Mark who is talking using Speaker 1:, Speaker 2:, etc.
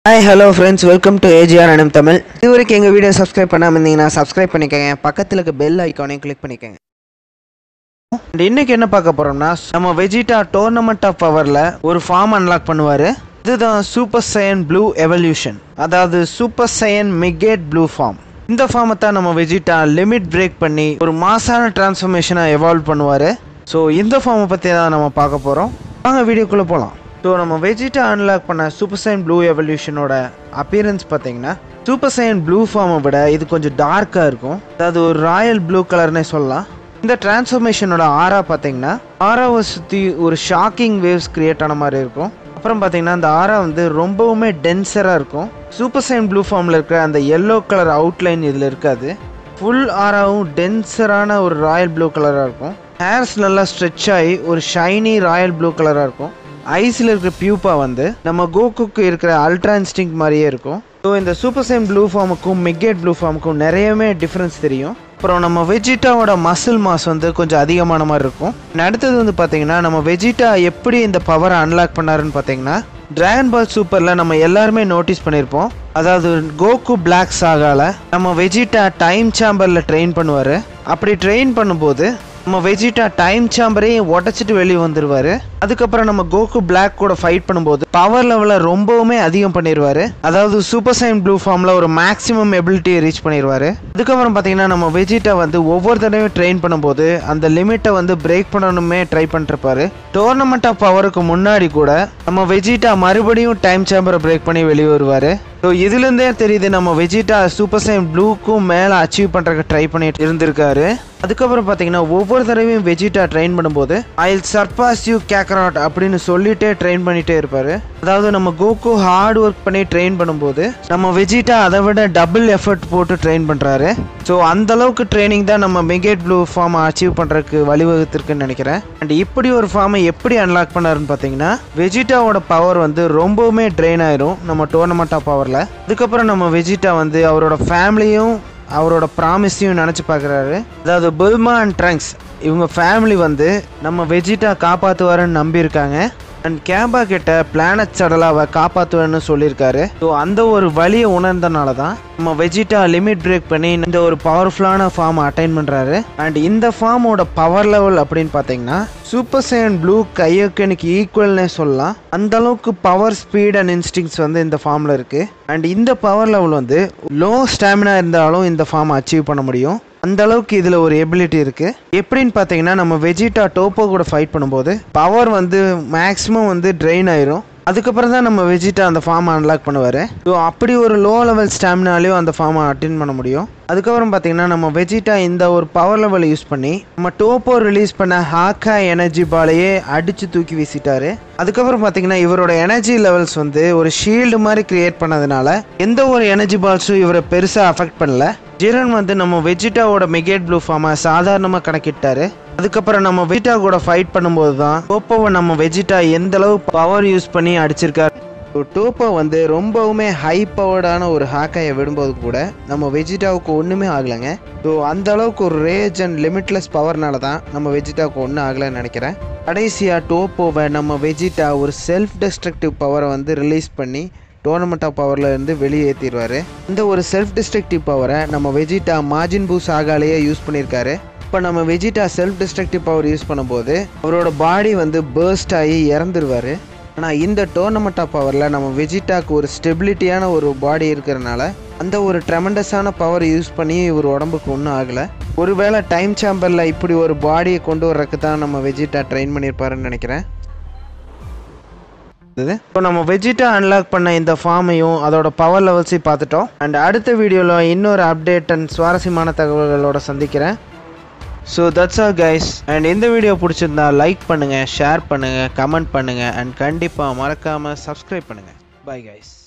Speaker 1: hi hello friends welcome to A G R anime Tamil இது வரைக்கும் எங்கள் வீடியோ சப்ஸ்கிரைப் பண்ணாமல் இருந்தீங்கன்னா சப்ஸ்கிரைப் பண்ணிக்கோங்க பக்கத்தில் இருக்க பெல் ஐக்கானையும் கிளிக் பண்ணிக்கோங்க And இன்னைக்கு என்ன பார்க்க போறோம்னா நம்ம வெஜிடா டோர்னமெண்ட் ஆஃப் பவரில் ஒரு ஃபார்ம் அன்லாக் பண்ணுவார் இதுதான் சூப்பர் சயன் ப்ளூ எவல்யூஷன் அதாவது சூப்பர் சயன் மிகேட் ப்ளூ ஃபார்ம் இந்த ஃபார்மை தான் நம்ம வெஜிடா லிமிட் பிரேக் பண்ணி ஒரு மாசான டிரான்ஸ்ஃபர்மேஷனாக எவால்வ் பண்ணுவார் ஸோ இந்த ஃபார்மை பற்றி தான் நம்ம பார்க்க போகிறோம் வாங்க வீடியோக்குள்ளே போகலாம் ஸோ நம்ம வெஜிடா அன்லாக் பண்ண சூப்பர் சைன் ப்ளூ எவல்யூஷனோட அப்பியரன்ஸ் பார்த்தீங்கன்னா சூப்பர் சைன் ப்ளூ ஃபார்மை விட இது கொஞ்சம் டார்க்காக இருக்கும் அதாவது ஒரு ராயல் ப்ளூ கலர்னே சொல்லலாம் இந்த டிரான்ஸ்ஃபர்மேஷனோட ஆரா பார்த்தீங்கன்னா ஆராவை சுற்றி ஒரு ஷாக்கிங் வேவ்ஸ் கிரியேட் ஆன மாதிரி இருக்கும் அப்புறம் பார்த்தீங்கன்னா அந்த ஆரா வந்து ரொம்பவுமே டென்சராக இருக்கும் சூப்பர் சைன் ப்ளூ ஃபார்மில் இருக்கிற அந்த எல்லோ கலர் அவுட்லைன் இதில் இருக்காது ஃபுல் ஆராவும் டென்சரான ஒரு ராயல் ப்ளூ கலராக இருக்கும் ஹேர்ஸ் நல்லா ஸ்ட்ரெச் ஆகி ஒரு ஷைனி ராயல் ப்ளூ கலராக இருக்கும் ஐஸில் இருக்கிற பியூப்பா வந்து நம்ம கோகுக்கு இருக்கிற அல்ட்ரா இன்ஸ்டிங் மாதிரியே இருக்கும் ஸோ இந்த சூப்பர் சைன் ப்ளூ ஃபார்முக்கும் மிக்கேட் ப்ளூ ஃபார்முக்கும் நிறையவே டிஃப்ரென்ஸ் தெரியும் அப்புறம் நம்ம வெஜிட்டாவோட மசில் மாஸ் வந்து கொஞ்சம் அதிகமான மாதிரி இருக்கும் And அடுத்தது வந்து பார்த்தீங்கன்னா நம்ம வெஜிட்டா எப்படி இந்த பவரை அன்லாக் பண்ணாருன்னு பார்த்தீங்கன்னா டிராகன் பால் சூப்பரில் நம்ம எல்லாருமே நோட்டீஸ் பண்ணியிருப்போம் அதாவது கோகு பிளாக் சாகால நம்ம வெஜிட்டா டைம் சாம்பரில் ட்ரெயின் பண்ணுவார் அப்படி ட்ரெயின் பண்ணும்போது நம்ம வெஜிட்டா டைம் சாம்பரையும் உடச்சிட்டு வெளியே வந்துருவாரு அதுக்கப்புறம் நம்ம கோகு பிளாக் கூட ஃபைட் பண்ணும்போது பவர் லெவலை ரொம்பவுமே அதிகம் பண்ணிடுவாரு அதாவது சூப்பர் சைன் ப்ளூ ஃபார்ம்ல ஒரு மேக்ஸிமம் எபிலிட்டியை ரீச் பண்ணிடுவாரு அதுக்கப்புறம் பார்த்தீங்கன்னா நம்ம வெஜிட்டா வந்து ஒவ்வொரு தடவையும் ட்ரெயின் பண்ணும்போது அந்த லிமிட்டை வந்து பிரேக் பண்ணணுமே ட்ரை பண்ணிருப்பாரு டோர்னமெண்ட் ஆஃப் பவருக்கு முன்னாடி கூட நம்ம வெஜிட்டா மறுபடியும் டைம் சாம்பரை பிரேக் பண்ணி வெளியே வருவாரு ஸோ இதுலேருந்தே தெரியுது நம்ம வெஜிட்டா சூப்பர் சைன் ப்ளூக்கும் மேலே அச்சீவ் பண்ணுறதுக்கு ட்ரை பண்ணிட்டு இருந்திருக்காரு அதுக்கப்புறம் பார்த்தீங்கன்னா ஒவ்வொரு தடவையும் வெஜிட்டா ட்ரெயின் பண்ணும்போது ஐல் சர்பாஸ் யூ கேக்கராட் அப்படின்னு சொல்லிட்டே ட்ரெயின் பண்ணிட்டே இருப்பாரு அதாவது நம்ம கோகு ஹார்ட் ஒர்க் பண்ணி ட்ரெயின் பண்ணும்போது நம்ம வெஜிட்டா அதை விட டபுள் எஃபர்ட் போட்டு ட்ரெயின் பண்ணுறாரு ஸோ அந்த அளவுக்கு ட்ரைனிங் தான் நம்ம மெகேட் ப்ளூ ஃபார்மை அச்சீவ் பண்ணுறதுக்கு வழிவகுத்திருக்குன்னு நினைக்கிறேன் அண்ட் இப்படி ஒரு ஃபார்மை எப்படி அன்லாக் பண்ணாருன்னு பார்த்தீங்கன்னா வெஜிட்டாவோட பவர் வந்து ரொம்பவுமே ட்ரெயின் ஆயிரும் நம்ம டோர்னமெண்ட் ஆஃப் பவரில் அதுக்கப்புறம் நம்ம வெஜிட்டா வந்து அவரோட ஃபேமிலியும் அவரோட ப்ராமிஸையும் நினச்சி பார்க்குறாரு அதாவது புல்மா அண்ட் ட்ரங்க்ஸ் இவங்க ஃபேமிலி வந்து நம்ம வெஜிட்டா காப்பாற்றுவாருன்னு நம்பியிருக்காங்க அண்ட் கேபா கிட்ட பிளானட் சடலாவை காப்பாற்றுவேன்னு சொல்லியிருக்காரு ஸோ அந்த ஒரு வழியை உணர்ந்தனால தான் நம்ம வெஜிட்டா லிமிட் பிரேக் பண்ணி இந்த ஒரு பவர்ஃபுல்லான ஃபார்ம் அட்டைன் பண்ணுறாரு அண்ட் இந்த ஃபார்மோட பவர் லெவல் அப்படின்னு பார்த்தீங்கன்னா சூப்பர் சைன் ப்ளூ கையோக்கனுக்கு ஈக்குவல்னே சொல்லலாம் அந்த அளவுக்கு பவர் ஸ்பீட் அண்ட் இன்ஸ்டிங்ஸ் வந்து இந்த ஃபார்மில் இருக்குது அண்ட் இந்த பவர் லெவல் வந்து லோ ஸ்டாமினா இருந்தாலும் இந்த ஃபார்மை அச்சீவ் பண்ண முடியும் அந்த அளவுக்கு இதில் ஒரு எபிலிட்டி இருக்கு எப்படின்னு பார்த்தீங்கன்னா நம்ம வெஜிட்டா டோப்போ கூட ஃபைட் பண்ணும்போது பவர் வந்து மேக்ஸிமம் வந்து ட்ரெயின் ஆயிரும் அதுக்கப்புறம் தான் நம்ம வெஜிட்டா அந்த ஃபார்மை அன்லாக் பண்ணுவார் ஸோ அப்படி ஒரு லோ லெவல் ஸ்டாமினாலையும் அந்த ஃபார்மை அட்டென்ட் பண்ண முடியும் அதுக்கப்புறம் பார்த்தீங்கன்னா நம்ம வெஜிட்டா இந்த ஒரு பவர் லெவலை யூஸ் பண்ணி நம்ம டோப்போ ரிலீஸ் பண்ண ஹாக்கா எனர்ஜி பாலையே அடித்து தூக்கி வீசிட்டாரு அதுக்கப்புறம் பார்த்தீங்கன்னா இவரோட எனர்ஜி லெவல்ஸ் வந்து ஒரு ஷீல்டு மாதிரி கிரியேட் பண்ணதுனால எந்த ஒரு எனர்ஜி பால்ஸும் இவரை பெருசாக அஃபெக்ட் பண்ணல ஜிரன் வந்து நம்ம வெஜிட்டாவோட மெகேட் ப்ளூ ஃபார்மை சாதாரணமாக கணக்கிட்டாரு அதுக்கப்புறம் நம்ம வெஜிட்டா கூட ஃபைட் பண்ணும்போது தான் டோப்போவை நம்ம வெஜிட்டா எந்த அளவு பவர் யூஸ் பண்ணி அடிச்சிருக்காரு டோப்போ வந்து ரொம்பவுமே ஹை பவர்டான ஒரு ஹாக்காயை விடும்போது கூட நம்ம வெஜிட்டாவுக்கு ஒன்றுமே ஆகலைங்க ஸோ அந்த அளவுக்கு ஒரு ரேஜ் அண்ட் லிமிட்லெஸ் பவர்னால தான் நம்ம வெஜிட்டாவுக்கு ஒன்றும் ஆகலைன்னு நினைக்கிறேன் கடைசியாக டோப்போவை நம்ம வெஜிட்டா ஒரு செல்ஃப் டெஸ்ட்ரக்டிவ் பவரை வந்து ரிலீஸ் பண்ணி டோர்னமெண்ட் ஆஃப் பவரில் இருந்து வெளியேற்றிடுவார் இந்த ஒரு செல்ஃப் டிஸ்ட்ரக்டிவ் பவரை நம்ம வெஜிட்டா மார்ஜின் பூ சாகாலேயே யூஸ் பண்ணியிருக்காரு இப்போ நம்ம Vegeta self destructive power use பண்ணும்போது அவரோட பாடி வந்து பேர்ஸ்ட் ஆகி இறந்துருவார் ஆனால் இந்த டோர்னமெண்ட் ஆஃப் பவரில் நம்ம வெஜிட்டாக்கு ஒரு ஸ்டெபிலிட்டியான ஒரு பாடி இருக்கிறனால அந்த ஒரு ட்ரெமெண்டஸான பவர் யூஸ் பண்ணி இவர் உடம்புக்கு ஒன்றும் ஆகலை ஒருவேளை டைம் சாம்பரில் இப்படி ஒரு பாடியை கொண்டு வர்றதுக்கு தான் நம்ம வெஜிட்டா ட்ரெயின் பண்ணியிருப்பாருன்னு நினைக்கிறேன் இப்போ நம்ம வெஜிட்டா அன்லாக் பண்ண இந்த ஃபார்மையும் அதோட பவர் லெவல்ஸையும் பார்த்துட்டோம் அண்ட் அடுத்த வீடியோவில் இன்னொரு அப்டேட் அண்ட் சுவாரஸ்யமான தகவல்களோட சந்திக்கிறேன் so that's all guys and இந்த வீடியோ பிடிச்சிருந்தா லைக் பண்ணுங்கள் ஷேர் பண்ணுங்கள் கமெண்ட் பண்ணுங்கள் அண்ட் கண்டிப்பாக மறக்காமல் சப்ஸ்கிரைப் பண்ணுங்கள் பை கைஸ்